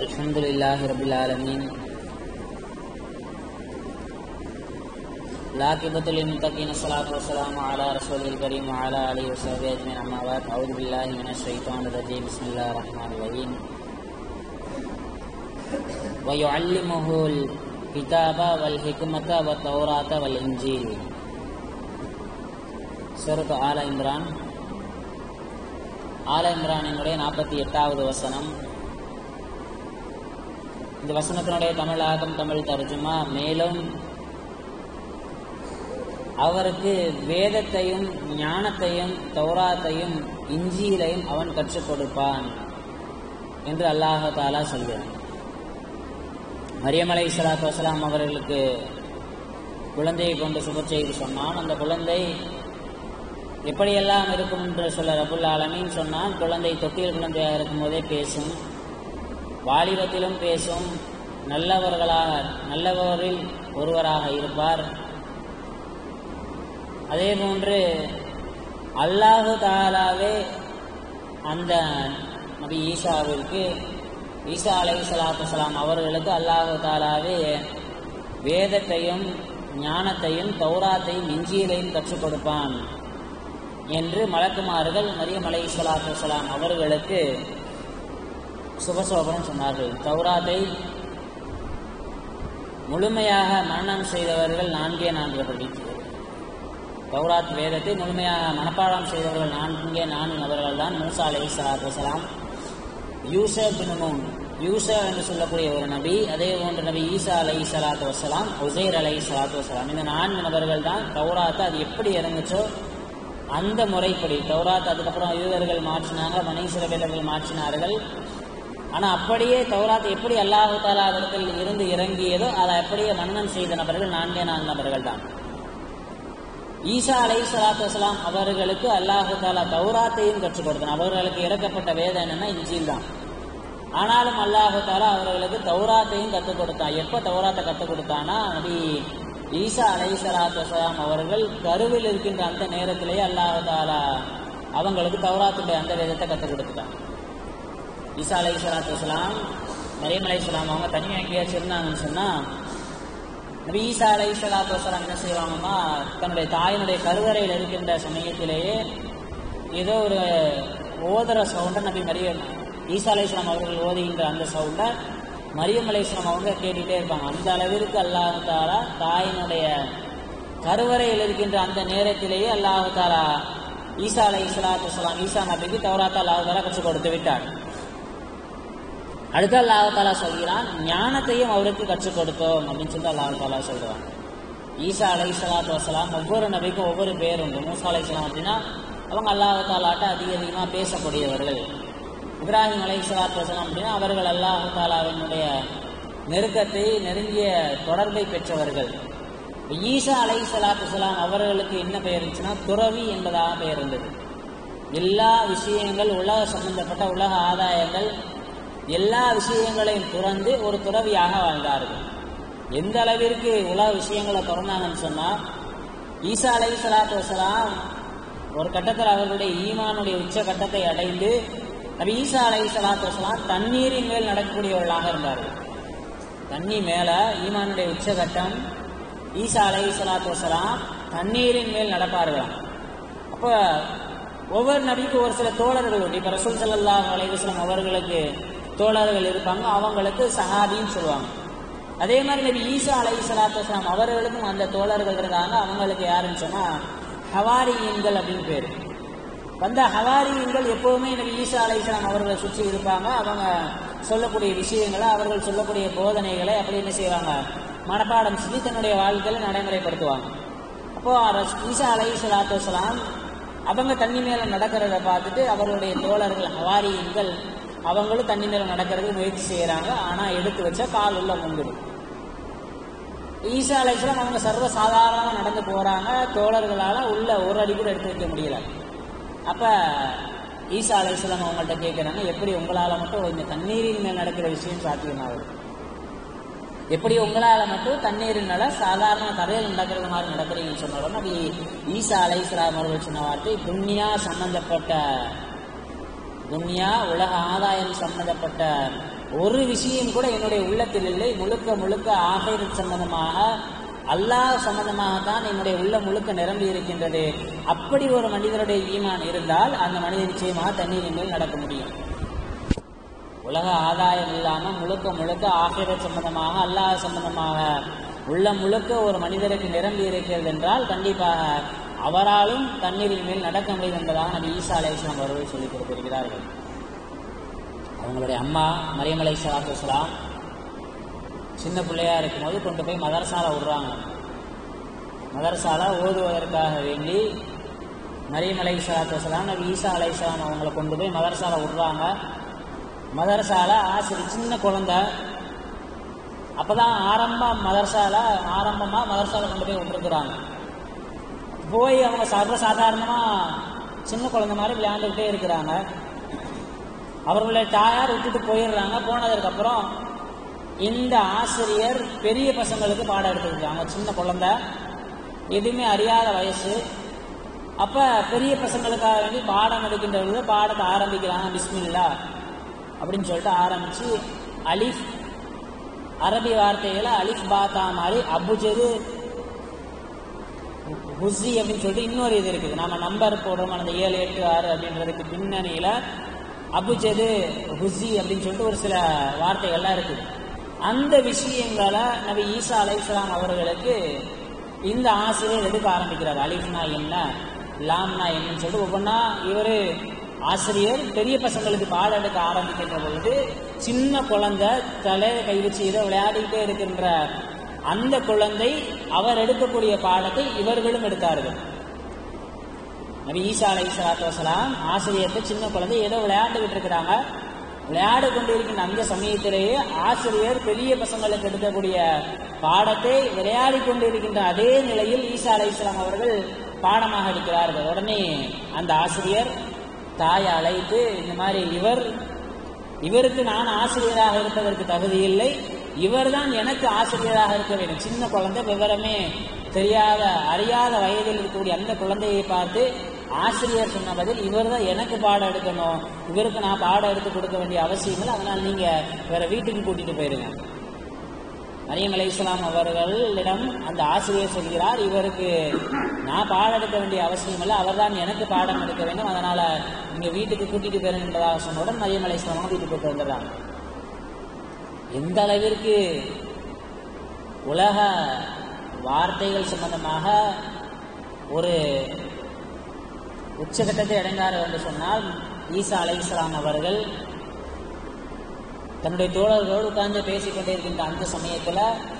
الحمد لله رب العالمين العاقبة للمتقين الصلاة والسلام على رسوله الكريم وعلى آله وصحبه أجمعين أما بعد أعوذ بالله من الشيطان الرجيم بسم الله الرحمن الرحيم ويعلمه الكتاب والحكمة والتوراة والإنجيل சூரத் ஆல இம்ரான் ஆல இம்ரானினுடைய நாற்பத்தி எட்டாவது வசனம் இந்த வசனத்தினுடைய தமிழாகம் தமிழ் தர்ஜுமா மேலும் அவருக்கு வேதத்தையும் ஞானத்தையும் தௌராத்தையும் இஞ்சியிலையும் அவன் கற்றுக் கொடுப்பான் என்று அல்லாஹ் தாலா சொல்கிறான் மரியமலை சலாத்து வசலாம் அவர்களுக்கு குழந்தையை கொண்டு சுப செய்தி சொன்னான் அந்த குழந்தை எப்படியெல்லாம் இருக்கும் என்று சொல்ல ரபுல் ஆலமீன் சொன்னால் குழந்தை தொட்டில் குழந்தையாக இருக்கும்போதே பேசும் வாலிபத்திலும் பேசும் நல்லவர்களாக நல்லவரில் ஒருவராக இருப்பார் அதே போன்று அல்லாஹு தாலாவே அந்த நபி ஈசாவிற்கு ஈசா அலை சலாத்து சலாம் அவர்களுக்கு அல்லாஹு தாலாவே வேதத்தையும் ஞானத்தையும் தௌராத்தையும் இஞ்சியலையும் கற்றுக் கொடுப்பான் என்று மலக்குமார்கள் மரியம் அலை சலாத்து சலாம் அவர்களுக்கு சுபசோபனம் சொன்னார்கள் தௌராத்தை முழுமையாக மரணம் செய்தவர்கள் நான்கே நான்கு படித்து தௌராத் வேதத்தை முழுமையாக மனப்பாடம் செய்தவர்கள் நான்கே நான்கு நபர்கள் தான் மூசா அலை சலாத்து வசலாம் யூசா பினுமூன் யூசா என்று சொல்லக்கூடிய ஒரு நபி அதே போன்ற நபி ஈசா அலை சலாத்து வசலாம் உசைர் அலை சலாத்து வசலாம் இந்த நான்கு நபர்கள் தான் தௌராத்தை அது எப்படி இறங்குச்சோ அந்த முறைப்படி தௌராத் அதுக்கப்புறம் யூதர்கள் மாற்றினாங்க மனைசிறவேலர்கள் மாற்றினார்கள் ஆனால் அப்படியே தௌராத் எப்படி அல்லாஹு தாலா இடத்தில் இருந்து இறங்கியதோ அதை அப்படியே மன்னன் செய்த நபர்கள் நான்கே நான்கு நபர்கள் தான் ஈசா அலை சலாத்து வசலாம் அவர்களுக்கு அல்லாஹு தாலா தௌராத்தையும் கற்றுக் கொடுத்தான் அவர்களுக்கு இறக்கப்பட்ட வேதம் என்னன்னா இஞ்சில் தான் ஆனாலும் அல்லாஹு தாலா அவர்களுக்கு தௌராத்தையும் கற்றுக் கொடுத்தான் எப்போ தௌராத்தை கற்றுக் கொடுத்தானா நபி ஈசா அலை சலாத்து வசலாம் அவர்கள் கருவில் இருக்கின்ற அந்த நேரத்திலேயே அல்லாஹு தாலா அவங்களுக்கு தௌராத்துடைய அந்த வேதத்தை கற்றுக் கொடுத்துட்டான் ஈசா அலை சலாத்து வசலாம் மரியம் அலை சலாம் அவங்க தனியாக எங்கேயாச்சும் இருந்தாங்கன்னு சொன்னால் நபி ஈசா அலை சலாத்து வசலாம் என்ன செய்வாங்கன்னா தன்னுடைய தாயினுடைய கருவறையில் இருக்கின்ற சமயத்திலேயே ஏதோ ஒரு ஓதுற சவுண்டை நபி மரியம் ஈசா அலை இஸ்லாம் அவர்கள் ஓதுகின்ற அந்த சவுண்டை மரியம் அலை இஸ்லாம் அவங்க கேட்டுகிட்டே இருப்பாங்க அந்த அளவிற்கு அல்லாஹு தாலா தாயினுடைய கருவறையில் இருக்கின்ற அந்த நேரத்திலேயே அல்லாஹு தாலா ஈசா அலை இஸ்லாத்து வலாம் ஈசா நபிக்கு தௌராத்தா அல்லாஹு தாலா கற்றுக் கொடுத்து விட்டார் அடுத்து அல்லாஹு தாலா சொல்கிறான் ஞானத்தையும் அவருக்கு கற்றுக் கொடுத்தோம் அப்படின்னு சொல்லிட்டு அல்லாஹு தாலா சொல்கிறான் ஈசா அலை சலாத்து வசலாம் ஒவ்வொரு நபிக்கும் ஒவ்வொரு பேர் உண்டு மூசா அலை சலாம் அப்படின்னா அவங்க அல்லாஹு தாலாட்ட அதிக அதிகமாக பேசக்கூடியவர்கள் இப்ராஹிம் அலை சலாத்து வசலாம் அப்படின்னா அவர்கள் அல்லாஹு தாலாவினுடைய நெருக்கத்தை நெருங்கிய தொடர்பை பெற்றவர்கள் ஈசா அலை சலாத்து வசலாம் அவர்களுக்கு என்ன பெயர் இருந்துச்சுன்னா துறவி என்பதாக பெயர் இருந்தது எல்லா விஷயங்கள் உலக சம்பந்தப்பட்ட உலக ஆதாயங்கள் எல்லா விஷயங்களையும் துறந்து ஒரு துறவியாக வாழ்ந்தார்கள் எந்த அளவிற்கு உலக விஷயங்களை திறந்தாங்கன்னு சொன்னால் ஈசா அலை சலாத்து வசலாம் ஒரு கட்டத்தில் அவர்களுடைய ஈமானுடைய உச்ச கட்டத்தை அடைந்து நபி ஈசா அலை சலாத்து வசலாம் தண்ணீரின் மேல் நடக்கக்கூடியவர்களாக இருந்தார்கள் தண்ணி மேலே ஈமானுடைய உச்சகட்டம் ஈசா அலை சலாத்து வசலாம் தண்ணீரின் மேல் நடப்பார்களாம் அப்போ ஒவ்வொரு நபிக்கும் ஒரு சில தோழர்கள் உண்டு இப்போ ரசூல் சல்லாஹ் அலைவாஸ்லாம் அவர்களுக்கு தோழர்கள் இருப்பாங்க அவங்களுக்கு சஹாபின்னு சொல்லுவாங்க அதே மாதிரி நபி ஈசா அலை சலாத்து வஸ்லாம் அவர்களுக்கும் அந்த தோழர்கள் இருக்காங்க அவங்களுக்கு யாருன்னு சொன்னால் ஹவாரியன்கள் அப்படின்னு பேர் வந்த ஹவாரியன்கள் எப்போவுமே நபி ஈசா அலை இஸ்லாம் அவர்களை சுற்றி இருப்பாங்க அவங்க சொல்லக்கூடிய விஷயங்களை அவர்கள் சொல்லக்கூடிய போதனைகளை அப்படி என்ன செய்வாங்க மனப்பாடம் செஞ்சு தன்னுடைய வாழ்க்கையில் நடைமுறைப்படுத்துவாங்க அப்போ ஈசா அலை சலாத்து வஸ்லாம் அவங்க தண்ணி மேலே நடக்கிறத பார்த்துட்டு அவருடைய தோழர்கள் ஹவாரியன்கள் அவங்களும் தண்ணி மேலே நடக்கிறதுக்கு முயற்சி செய்கிறாங்க ஆனால் எடுத்து வச்சா கால் உள்ள முங்குது ஈசா அலைஸ்லாம் அவங்க சர்வ சாதாரணமாக நடந்து போகிறாங்க தோழர்களால் உள்ள ஒரு அடி கூட எடுத்து வைக்க முடியல அப்போ ஈசா அலைஸ்லாம் அவங்கள்ட்ட கேட்குறாங்க எப்படி உங்களால் மட்டும் இந்த தண்ணீரின் மேல் நடக்கிற விஷயம் சாத்தியமாகுது எப்படி உங்களால் மட்டும் தண்ணீரினால சாதாரண கரையில் நடக்கிறது மாதிரி நடக்கிறீங்கன்னு சொன்ன உடனே அப்படி ஈசா அலைஸ்லாம் அவர்கள் சொன்ன வார்த்தை துன்யா சம்பந்தப்பட்ட துன்யா உலக ஆதாயம் சம்பந்தப்பட்ட ஒரு விஷயம் கூட என்னுடைய உள்ளத்தில் இல்லை முழுக்க முழுக்க ஆகிரத் சம்பந்தமாக அல்லாஹ் சம்பந்தமாகத்தான் என்னுடைய உள்ள முழுக்க நிரம்பி இருக்கின்றது அப்படி ஒரு மனிதனுடைய ஈமான் இருந்தால் அந்த மனிதன் நிச்சயமாக தண்ணீரின் மேல் நடக்க முடியும் உலக ஆதாயம் இல்லாமல் முழுக்க முழுக்க ஆகிரத் சம்பந்தமாக அல்லாஹ் சம்பந்தமாக உள்ள முழுக்க ஒரு மனிதருக்கு நிரம்பி இருக்கிறது என்றால் கண்டிப்பாக அவராலும் தண்ணீரின் மேல் நடக்க முடியும் என்பதாக நபி ஈசா அலை இஸ்லாம் அவர்கள் சொல்லிக் கொடுத்திருக்கிறார்கள் அவங்களுடைய அம்மா மரியம் அலை சலாத்து வலாம் சின்ன பிள்ளையா இருக்கும்போது கொண்டு போய் மதரசால விடுறாங்க மதரசால ஓதுவதற்காக வேண்டி மரியம் அலை சலாத்து வலாம் நபி ஈசா அலை இஸ்லாம் அவங்களை கொண்டு போய் மதரசால விடுறாங்க மதரசால ஆசிரியர் சின்ன குழந்தை அப்பதான் ஆரம்பம் மதரசால ஆரம்பமா மதரசால கொண்டு போய் விட்டுருக்குறாங்க போய் அவங்க சர்வசாதாரணமா சின்ன குழந்தை மாதிரி விளையாண்டுக்கிட்டே இருக்கிறாங்க அவர்களுடைய தாயார் விட்டுட்டு போயிடுறாங்க போனதுக்கப்புறம் இந்த ஆசிரியர் பெரிய பசங்களுக்கு பாடம் எடுத்துருக்காங்க சின்ன குழந்தை எதுவுமே அறியாத வயசு அப்ப பெரிய பசங்களுக்காக வேண்டி பாடம் எடுக்கின்றவர்கள் பாடத்தை ஆரம்பிக்கிறாங்க பிஸ்மில்லா அப்படின்னு சொல்லிட்டு ஆரம்பிச்சு அலிஃப் அரபி வார்த்தைகளை அலிஃப் பாத்தா மாதிரி அபுஜது ஹுசி அப்படின்னு சொல்லிட்டு இன்னொரு இது இருக்குது நம்ம நம்பர் போடுறோம் அந்த ஏழு எட்டு ஆறு அப்படின்றதுக்கு பின்னணியில அபுஜது ஹுசி அப்படின்னு சொல்லிட்டு ஒரு சில வார்த்தைகள்லாம் இருக்குது அந்த விஷயங்களை நபி ஈசா அலைஹிஸ்ஸலாம் அவர்களுக்கு இந்த ஆசிரியர் எடுக்க ஆரம்பிக்கிறார் அலிஃப்னா என்ன லாம்னா என்னன்னு சொல்லிட்டு ஒவ்வொன்றா இவர் ஆசிரியர் பெரிய பசங்களுக்கு பாடம் எடுக்க ஆரம்பிக்கின்ற பொழுது சின்ன குழந்தை தலையில கை வச்சு இதை விளையாடிக்கிட்டே இருக்கின்ற அந்த குழந்தை அவர் எடுக்கக்கூடிய பாடத்தை இவர்களும் எடுத்தார்கள் நபி ஈசா அலை சலாத்து வசலாம் ஆசிரியர்கிட்ட சின்ன குழந்தை ஏதோ விளையாண்டுகிட்டு இருக்கிறாங்க விளையாடு கொண்டிருக்கின்ற அந்த சமயத்திலேயே ஆசிரியர் பெரிய பசங்களுக்கு எடுக்கக்கூடிய பாடத்தை விளையாடி கொண்டிருக்கின்ற அதே நிலையில் ஈசா அலை அவர்கள் பாடமாக எடுக்கிறார்கள் உடனே அந்த ஆசிரியர் தாயை அழைத்து இந்த மாதிரி இவர் இவருக்கு நான் ஆசிரியராக இருப்பதற்கு தகுதி இல்லை இவர்தான் எனக்கு ஆசிரியராக இருக்க வேண்டும் சின்ன குழந்தை விவரமே தெரியாத அறியாத வயதில் இருக்கக்கூடிய அந்த குழந்தையை பார்த்து ஆசிரியர் சொன்ன பதில் இவர் தான் எனக்கு பாடம் எடுக்கணும் இவருக்கு நான் பாடம் எடுத்து கொடுக்க வேண்டிய அவசியம் இல்லை அதனால் நீங்க வேற வீட்டுக்கு கூட்டிட்டு போயிருங்க மரியம் அலை இஸ்லாம் அவர்களிடம் அந்த ஆசிரியர் சொல்கிறார் இவருக்கு நான் பாடம் எடுக்க வேண்டிய அவசியம் இல்லை அவர்தான் எனக்கு பாடம் எடுக்க வேண்டும் அதனால நீங்க வீட்டுக்கு கூட்டிட்டு போயிருங்க என்பதாக சொன்னவுடன் மரியம் அலை இஸ்லாம் வீட்டுக்கு போயிட்டு வந்துடுறாங்க எந்த அளவிற்கு உலக வார்த்தைகள் சம்பந்தமாக ஒரு உச்சகட்டத்தை அடைந்தார்கள் என்று சொன்னால் ஈசா அலை இஸ்லாம் அவர்கள் தன்னுடைய தோழர்களோடு உட்கார்ந்து பேசிக்கொண்டே இருக்கின்ற அந்த சமயத்துல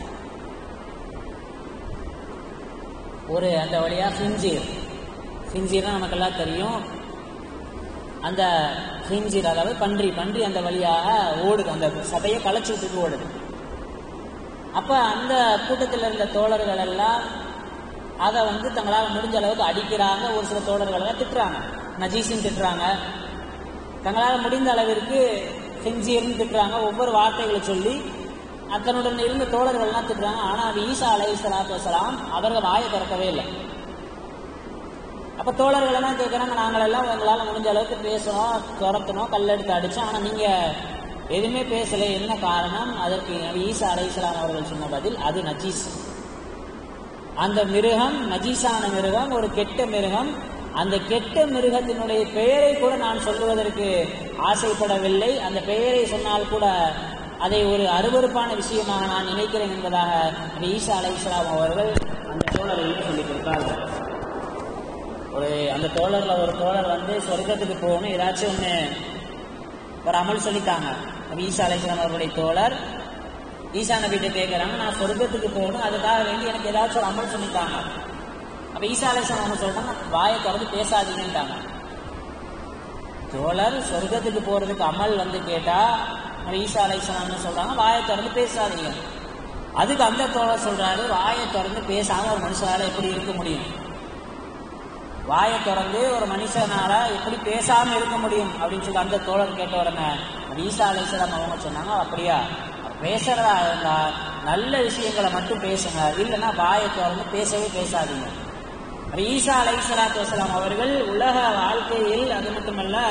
ஒரு அந்த வழியா ஹிஞ்சீர் ஹிஞ்சீர்னா நமக்கெல்லாம் தெரியும் அந்த ஹிஞ்சீர் அதாவது பன்றி பன்றி அந்த வழியாக ஓடுது அந்த சதையை களைச்சு விட்டுட்டு ஓடுது அப்ப அந்த கூட்டத்தில் இருந்த தோழர்கள் எல்லாம் அதை வந்து தங்களால் முடிஞ்ச அளவுக்கு அடிக்கிறாங்க ஒரு சில தோழர்கள் எல்லாம் திட்டுறாங்க நஜீஸும் திட்டுறாங்க தங்களால் முடிந்த அளவிற்கு செஞ்சீர்னு திட்டுறாங்க ஒவ்வொரு வார்த்தைகளை சொல்லி அத்தனுடன் இருந்த தோழர்கள்லாம் திட்டுறாங்க ஆனால் அது ஈசா அலை சலாத்து வசலாம் அவர்கள் வாயை திறக்கவே இல்லை அப்போ தோழர்கள் எல்லாம் கேட்குறாங்க நாங்கள் எல்லாம் உங்களால் முடிஞ்ச அளவுக்கு பேசணும் துரத்தணும் கல்லெடுத்து அடித்தோம் ஆனால் நீங்கள் எதுவுமே பேசலை என்ன காரணம் அதற்கு நபி ஈசா அலை அவர்கள் சொன்ன பதில் அது நஜீஸ் அந்த மிருகம் நஜீஸான மிருகம் ஒரு கெட்ட மிருகம் அந்த கெட்ட மிருகத்தினுடைய பெயரை கூட நான் சொல்லுவதற்கு ஆசைப்படவில்லை அந்த பெயரை சொன்னால் கூட அதை ஒரு அருவருப்பான விஷயமாக நான் நினைக்கிறேன் என்பதாக நபி ஈசா அலை அவர்கள் அந்த தோழர்களுக்கு சொல்லிக் கொடுத்தார்கள் ஒரு அந்த தோழர்ல ஒரு தோழர் வந்து சொர்க்கத்துக்கு போகணும் ஏதாச்சும் ஒன்று ஒரு அமல் சொல்லித்தாங்க நபி ஈசா அலைஹிஸ்ஸலாம் அவர்களுடைய தோழர் ஈசா நபிட்ட கேட்குறாங்க நான் சொர்க்கத்துக்கு போகணும் அதுக்காக வேண்டி எனக்கு ஏதாச்சும் ஒரு அமல் சொல்லித்தாங்க அப்ப ஈசா அலைஹிஸ்ஸலாம் அவங்க சொல்றாங்க வாயை திறந்து பேசாதீங்கன்ட்டாங்க தோழர் சொர்க்கத்துக்கு போறதுக்கு அமல் வந்து கேட்டா நம்ம ஈசா அலைஹிஸ்ஸலாம் சொல்றாங்க வாயை திறந்து பேசாதீங்க அதுக்கு அந்த தோழர் சொல்றாரு வாயை திறந்து பேசாம ஒரு மனுஷனால எப்படி இருக்க முடியும் வாயை திறந்து ஒரு மனுஷனால எப்படி பேசாம இருக்க முடியும் அப்படின்னு சொல்லி அந்த தோழர் கேட்ட உடனே ஈசா அலைசலாம் அவங்க சொன்னாங்க அப்படியா பேசுறதா இருந்தா நல்ல விஷயங்களை மட்டும் பேசுங்க இல்லைன்னா வாயை திறந்து பேசவே பேசாதீங்க ஈசா அலை சலாத்து வசலாம் அவர்கள் உலக வாழ்க்கையில் அது மட்டுமல்ல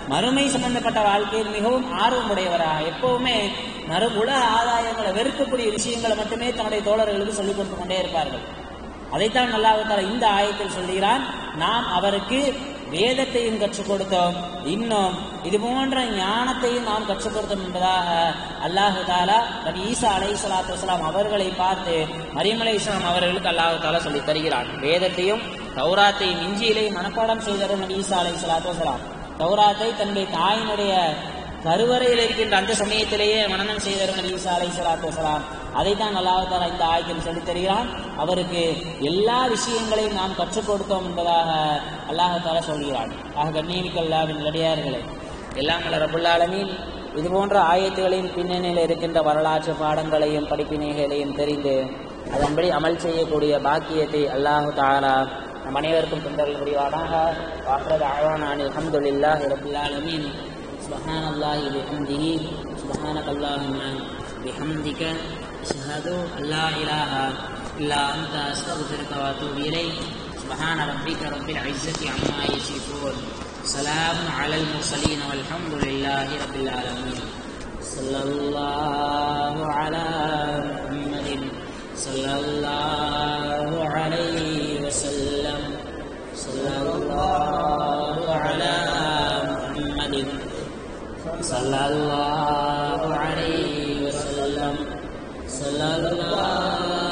மறுமை சம்பந்தப்பட்ட வாழ்க்கையில் மிகவும் ஆர்வமுடையவராக எப்பவுமே மறு உலக ஆதாயங்களை வெறுக்கக்கூடிய விஷயங்களை மட்டுமே தன்னுடைய தோழர்களுக்கு சொல்லிக் கொடுத்து கொண்டே இருப்பார்கள் அதைத்தான் அல்லாஹால இந்த ஆயத்தில் சொல்கிறான் நாம் அவருக்கு வேதத்தையும் கற்றுக் கொடுத்தோம் இன்னும் இது போன்ற ஞானத்தையும் நாம் கற்றுக் கொடுத்தோம் என்பதாக அல்லாஹு தாலா நபி ஈசா அலை சலாத்து வலாம் அவர்களை பார்த்து மரியம் அலை இஸ்லாம் அவர்களுக்கு அல்லாஹு தாலா சொல்லி தருகிறான் வேதத்தையும் தௌராத்தையும் இஞ்சியிலையும் மனப்பாடம் செய்தவர் நபி ஈசா அலை சலாத்து வலாம் தௌராத்தை தன்னுடைய தாயினுடைய கருவறையில் இருக்கின்ற அந்த சமயத்திலேயே மனநம் செய்தவர் நபி ஈசா அலை சலாத்து வலாம் அதைத்தான் அல்லாஹால இந்த ஆயத்தில் சொல்லித் தருகிறான் அவருக்கு எல்லா விஷயங்களையும் நாம் கற்றுக் கொடுத்தோம் என்பதாக அல்லாஹால சொல்கிறான் ஆக கண்ணியமிக்க அல்லாவின் நடிகார்களே எல்லாம் வல்ல ரபுல் ஆலமீன் இது போன்ற ஆயத்துகளின் பின்னணியில் இருக்கின்ற வரலாற்று பாடங்களையும் படிப்பினைகளையும் தெரிந்து அதன்படி அமல் செய்யக்கூடிய பாக்கியத்தை அல்லாஹு தாலா நம் அனைவருக்கும் தந்தல் புரிவானாக வாக்குறது ஆழ்வானான் அல்ஹம்துலில்லாஹி ரபில் ஆலமீன் سبحان الله بحمده سبحانك اللهم بحمدك أشهد أن لا إله إلا أنت أستغفرك وأتوب إليك سبحان ربك رب العزة عما يصفون سلام على المرسلين والحمد لله رب العالمين صلى الله على محمد صلى الله عليه وسلم صلى الله على محمد صلى الله عليه وسلم صلى الله